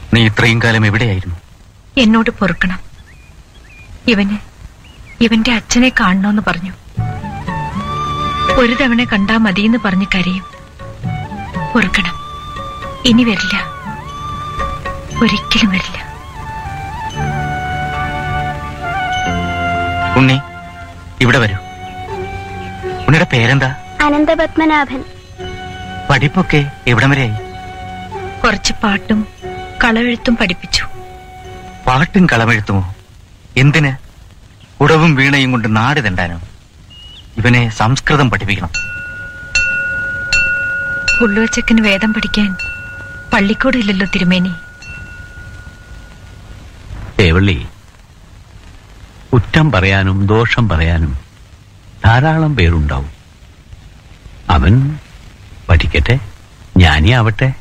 നീ ഇത്രയും കാലം എവിടെയായിരുന്നു എന്നോട് പൊറുക്കണം ഇവന് ഇവന്റെ അച്ഛനെ കാണണമെന്ന് പറഞ്ഞു ഒരു തവണ കണ്ടാ മതിയെന്ന് പറഞ്ഞ് കരയും പൊറുക്കണം ഇനി വരില്ല ഒരിക്കലും വരില്ല ഉണ്ണി ഇവിടെ വരൂ ഉണ്ണിയുടെ പേരെന്താ അനന്തപത്മനാഭൻ പഠിപ്പൊക്കെ എവിടം വരെയായി കുറച്ച് പാട്ടും കളവെഴുത്തും പഠിപ്പിച്ചു പാട്ടും കളമെഴുത്തുമോ എന്തിന് ഉടവും വീണയും കൊണ്ട് നാട് തെണ്ടാനോ ഇവനെ സംസ്കൃതം പഠിപ്പിക്കണം ഉള്ളുവച്ചക്കന് വേദം പഠിക്കാൻ പള്ളിക്കൂടം ഇല്ലല്ലോ തിരുമേനി തേവള്ളി കുറ്റം പറയാനും ദോഷം പറയാനും ധാരാളം പേരുണ്ടാവും അവൻ പഠിക്കട്ടെ ജ്ഞാനി ആവട്ടെ